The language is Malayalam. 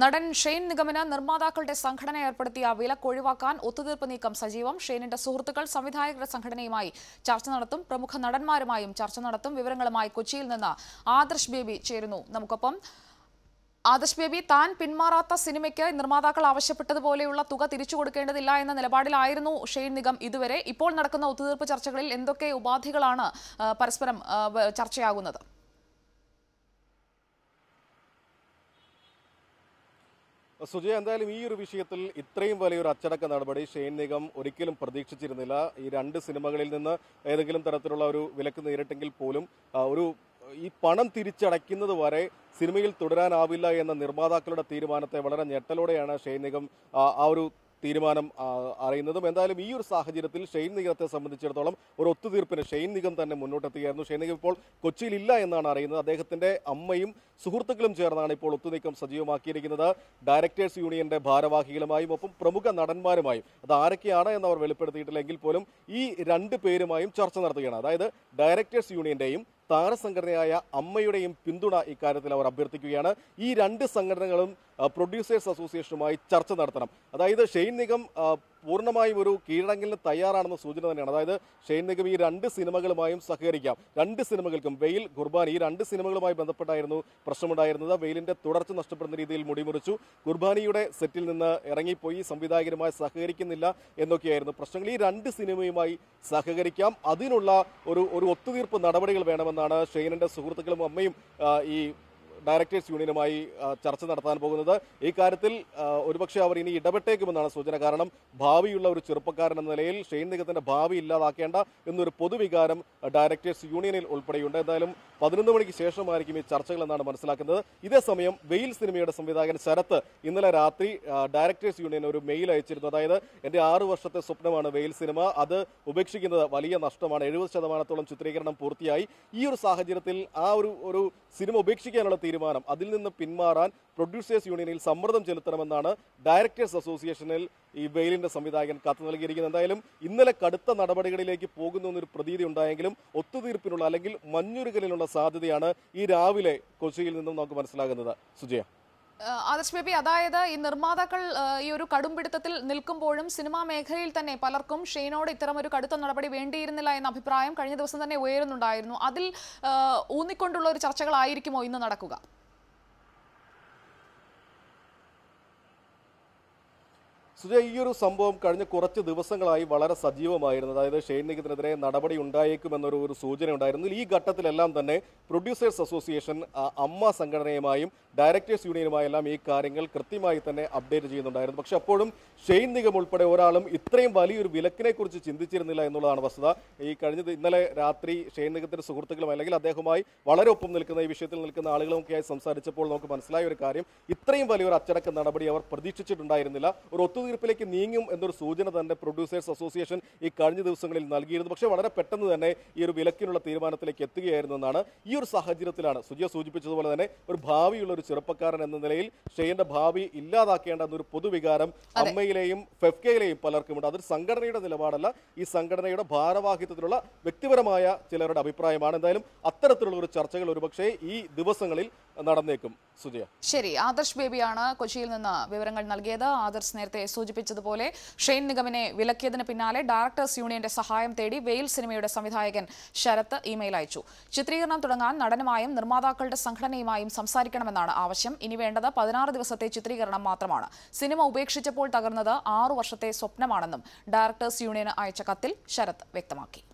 നടൻ ഷെയ്ൻ നിഗമന് നിർമ്മാതാക്കളുടെ സംഘടന ഏർപ്പെടുത്തിയ വിലക്ക് ഒഴിവാക്കാൻ ഒത്തുതീർപ്പ് നീക്കം സജീവം ഷെയ്നിന്റെ സുഹൃത്തുക്കൾ സംവിധായകരുടെ സംഘടനയുമായി ചർച്ച നടത്തും പ്രമുഖ നടന്മാരുമായും ചർച്ച നടത്തും വിവരങ്ങളുമായി കൊച്ചിയിൽ നിന്ന് ആദർശ് ബേബി ചേരുന്നു നമുക്കൊപ്പം ആദർശ് ബേബി താൻ പിന്മാറാത്ത സിനിമയ്ക്ക് നിർമ്മാതാക്കൾ ആവശ്യപ്പെട്ടതുപോലെയുള്ള തുക തിരിച്ചു കൊടുക്കേണ്ടതില്ല എന്ന നിലപാടിലായിരുന്നു ഷെയ്ൻ നിഗം ഇതുവരെ ഇപ്പോൾ നടക്കുന്ന ഒത്തുതീർപ്പ് ചർച്ചകളിൽ എന്തൊക്കെ ഉപാധികളാണ് ആ, പരസ്പരം ആ, വ- ചർച്ചയാകുന്നത് സുജയ എന്തായാലും ഈ ഒരു വിഷയത്തിൽ ഇത്രയും വലിയൊരു അച്ചടക്ക നടപടി ഷെയ്ൻ നിഗം ഒരിക്കലും പ്രതീക്ഷിച്ചിരുന്നില്ല ഈ രണ്ട് സിനിമകളിൽ നിന്ന് ഏതെങ്കിലും തരത്തിലുള്ള ഒരു വിലക്ക് നേരിട്ടെങ്കിൽ പോലും ആ, ഒരു ഈ പണം തിരിച്ചടയ്ക്കുന്നത് വരെ സിനിമയിൽ തുടരാനാവില്ല എന്ന നിർമ്മാതാക്കളുടെ തീരുമാനത്തെ വളരെ ഞെട്ടലോടെയാണ് ഷെയ്ൻ നിഗം ആ, ആ ഒരു തീരുമാനം ആ, അറിയുന്നതും എന്തായാലും ഈ ഒരു സാഹചര്യത്തിൽ ഷെയ്ൻ നിഗത്തെ സംബന്ധിച്ചിടത്തോളം ഒരു ഒത്തുതീർപ്പിന് ഷെയ്ൻ നിഗം തന്നെ മുന്നോട്ടെത്തുകയായിരുന്നു ഷെയ്ൻ നിഗം ഇപ്പോൾ കൊച്ചിയിൽ ഇല്ല എന്നാണ് അറിയുന്നത് അദ്ദേഹത്തിന്റെ അമ്മയും സുഹൃത്തുക്കളും ചേർന്നാണ് ഇപ്പോൾ ഒത്തുനീക്കം സജീവമാക്കിയിരിക്കുന്നത് ഡയറക്ടേഴ്സ് യൂണിയന്റെ ഭാരവാഹികളുമായും ഒപ്പം പ്രമുഖ നടന്മാരുമായും അത് ആരൊക്കെയാണ് എന്ന് അവർ വെളിപ്പെടുത്തിയിട്ടില്ല എങ്കിൽ പോലും ഈ രണ്ട് പേരുമായും ചർച്ച നടത്തുകയാണ് അതായത് ഡയറക്ടേഴ്സ് യൂണിയന്റെയും താരസംഘടനയായ അമ്മയുടെയും പിന്തുണ ഇക്കാര്യത്തിൽ അവർ അഭ്യർത്ഥിക്കുകയാണ് ഈ രണ്ട് സംഘടനകളും ആ, പ്രൊഡ്യൂസേഴ്സ് അസോസിയേഷനുമായി ചർച്ച നടത്തണം അതായത് ഷെയ്ൻ നിഗം ആ, പൂർണ്ണമായും ഒരു കീഴടങ്ങലിന് തയ്യാറാണെന്ന സൂചന തന്നെയാണ് അതായത് ഷെയ്ൻ നിഗം ഈ രണ്ട് സിനിമകളുമായും സഹകരിക്കാം രണ്ട് സിനിമകൾക്കും വെയിൽ ഖുർബാൻ ഈ രണ്ട് സിനിമകളുമായി ബന്ധപ്പെട്ടായിരുന്നു പ്രശ്നമുണ്ടായിരുന്നത് വെയിലിന്റെ തുടർച്ച നഷ്ടപ്പെടുന്ന രീതിയിൽ മുടിമുറിച്ചു ഖുർബാനിയുടെ സെറ്റിൽ നിന്ന് ഇറങ്ങിപ്പോയി സംവിധായകരുമായി സഹകരിക്കുന്നില്ല എന്നൊക്കെയായിരുന്നു പ്രശ്നങ്ങൾ ഈ രണ്ട് സിനിമയുമായി സഹകരിക്കാം അതിനുള്ള ഒരു ഒരു ഒത്തുതീർപ്പ് നടപടികൾ വേണമെന്നാണ് ഷെയ്നിന്റെ സുഹൃത്തുക്കളും അമ്മയും ആ, ഈ ഡയറക്ടേഴ്സ് യൂണിയനുമായി ആ, ചർച്ച നടത്താൻ പോകുന്നത് ഈ കാര്യത്തിൽ ആ, ഒരുപക്ഷെ അവർ ഇനി ഇടപെട്ടേക്കുമെന്നാണ് സൂചന കാരണം ഭാവിയുള്ള ഒരു ചെറുപ്പക്കാരൻ എന്ന നിലയിൽ ഷെയ്ൻ നിഗത്തിന്റെ ഭാവി ഇല്ലാതാക്കേണ്ട എന്നൊരു പൊതുവികാരം ആ, ഡയറക്ടേഴ്സ് യൂണിയനിൽ ഉൾപ്പെടെയുണ്ട് എന്തായാലും പതിനൊന്ന് മണിക്ക് ശേഷമായിരിക്കും ഈ ചർച്ചകൾ എന്നാണ് മനസ്സിലാക്കുന്നത് ഇതേ സമയം വെയിൽ സിനിമയുടെ സംവിധായകൻ ശരത്ത് ഇന്നലെ രാത്രി ആ, ഡയറക്ടേഴ്സ് യൂണിയൻ ഒരു മെയിൽ അയച്ചിരുന്നു അതായത് എന്റെ ആറു വർഷത്തെ സ്വപ്നമാണ് വെയിൽ സിനിമ അത് ഉപേക്ഷിക്കുന്നത് വലിയ നഷ്ടമാണ് എഴുപത് ശതമാനത്തോളം ചിത്രീകരണം പൂർത്തിയായി ഈ ഒരു സാഹചര്യത്തിൽ ആ ഒരു ഒരു സിനിമ ഉപേക്ഷിക്കാനുള്ള തീരുമാനം അതിൽ നിന്ന് പിന്മാറാൻ പ്രൊഡ്യൂസേഴ്സ് യൂണിയനിൽ സമ്മർദ്ദം ചെലുത്തണമെന്നാണ് ഡയറക്ടേഴ്സ് അസോസിയേഷനിൽ ഈ വെയിലിന്റെ സംവിധായകൻ കത്ത് നൽകിയിരിക്കുന്നത് എന്തായാലും ഇന്നലെ കടുത്ത നടപടികളിലേക്ക് പോകുന്നു എന്നൊരു പ്രതീതി ഉണ്ടായെങ്കിലും ഒത്തുതീർപ്പിനുള്ള അല്ലെങ്കിൽ മഞ്ഞുരുകലിനുള്ള സാധ്യതയാണ് ഈ രാവിലെ കൊച്ചിയിൽ നിന്നും നമുക്ക് മനസ്സിലാകുന്നത് സുജയ ആഹ് ആദർശ് ബേബി അതായത് ഈ നിർമ്മാതാക്കൾ ആഹ് ഈ ഒരു കടുംപിടുത്തത്തിൽ നിൽക്കുമ്പോഴും സിനിമാ മേഖലയിൽ തന്നെ പലർക്കും ഷെയ്നോട് ഇത്തരം ഒരു കടുത്ത നടപടി വേണ്ടിയിരുന്നില്ല എന്ന അഭിപ്രായം കഴിഞ്ഞ ദിവസം തന്നെ ഉയരുന്നുണ്ടായിരുന്നു അതിൽ ആഹ് ഊന്നിക്കൊണ്ടുള്ള ഒരു ചർച്ചകളായിരിക്കുമോ ഇന്ന് നടക്കുക സുജയ ഈ ഒരു സംഭവം കഴിഞ്ഞ കുറച്ച് ദിവസങ്ങളായി വളരെ സജീവമായിരുന്നു അതായത് ഷെയ്ൻ നിഗത്തിനെതിരെ നടപടി ഉണ്ടായേക്കുമെന്നൊരു ഒരു സൂചന ഉണ്ടായിരുന്നു ഈ ഘട്ടത്തിലെല്ലാം തന്നെ പ്രൊഡ്യൂസേഴ്സ് അസോസിയേഷൻ ആ, അമ്മ സംഘടനയുമായും ഡയറക്ടേഴ്സ് യൂണിയനുമായെല്ലാം ഈ കാര്യങ്ങൾ കൃത്യമായി തന്നെ അപ്ഡേറ്റ് ചെയ്യുന്നുണ്ടായിരുന്നു പക്ഷെ അപ്പോഴും ഷെയ്ൻ നിഗം ഉൾപ്പെടെ ഒരാളും ഇത്രയും വലിയൊരു വിലക്കിനെ കുറിച്ച് ചിന്തിച്ചിരുന്നില്ല എന്നുള്ളതാണ് വസ്തുത ഈ കഴിഞ്ഞ ദി- ഇന്നലെ രാത്രി ഷെയ്ൻ നിഗത്തിന്റെ സുഹൃത്തുക്കളും അല്ലെങ്കിൽ അദ്ദേഹവുമായി വളരെ ഒപ്പം നിൽക്കുന്ന ഈ വിഷയത്തിൽ നിൽക്കുന്ന ആളുകളുമൊക്കെയായി സംസാരിച്ചപ്പോൾ നമുക്ക് മനസ്സിലായ ഒരു കാര്യം ഇത്രയും വലിയൊരു അച്ചടക്ക നടപടി അവർ പ്രതീക്ഷിച്ചിട്ടുണ്ടായിരുന്നില്ല ഒരു ഒത്തുതീർപ്പിലേക്ക് നീങ്ങും എന്നൊരു സൂചന തന്നെ പ്രൊഡ്യൂസേഴ്സ് അസോസിയേഷൻ ഈ കഴിഞ്ഞ ദിവസങ്ങളിൽ നൽകിയിരുന്നു പക്ഷേ വളരെ പെട്ടെന്ന് തന്നെ ഈ ഒരു വിലക്കിനുള്ള തീരുമാനത്തിലേക്ക് എത്തുകയായിരുന്നു എന്നാണ് ഈ ഒരു സാഹചര്യത്തിലാണ് സുജിയ സൂചിപ്പിച്ചതുപോലെ തന്നെ ഒരു ഭാവിയുള്ള ഒരു ചെറുപ്പക്കാരൻ എന്ന നിലയിൽ ഷെയ്ന്റെ ഭാവി ഇല്ലാതാക്കേണ്ട എന്നൊരു പൊതുവികാരം അമ്മയിലെയും ഫെഫ്കയിലെയും പലർക്കുമുണ്ട് അതൊരു സംഘടനയുടെ നിലപാടല്ല ഈ സംഘടനയുടെ ഭാരവാഹിത്വത്തിലുള്ള വ്യക്തിപരമായ ചിലരുടെ അഭിപ്രായമാണ് എന്തായാലും അത്തരത്തിലുള്ള ഒരു ചർച്ചകൾ ഒരുപക്ഷേ ഈ ദിവസങ്ങളിൽ നടന്നേക്കും സുജയ ശരി ആദർശ് ബേബിയാണ് കൊച്ചിയിൽ നിന്ന് വിവരങ്ങൾ നൽകിയത് ആദർശ് നേരത്തെ സൂചിപ്പിച്ചതുപോലെ ഷെയ്ൻ നിഗമിനെ വിലക്കിയതിന് പിന്നാലെ ഡയറക്ടേഴ്സ് യൂണിയന്റെ സഹായം തേടി വെയിൽ സിനിമയുടെ സംവിധായകൻ ശരത്ത് ഇമെയിൽ അയച്ചു ചിത്രീകരണം തുടങ്ങാൻ നടനുമായും നിർമ്മാതാക്കളുടെ സംഘടനയുമായും സംസാരിക്കണമെന്നാണ് ആവശ്യം ഇനി വേണ്ടത് പതിനാറ് ദിവസത്തെ ചിത്രീകരണം മാത്രമാണ് സിനിമ ഉപേക്ഷിച്ചപ്പോൾ തകർന്നത് ആറു വർഷത്തെ സ്വപ്നമാണെന്നും ഡയറക്ടേഴ്സ് യൂണിയന് അയച്ച കത്തിൽ ശരത്ത് വ്യക്തമാക്കി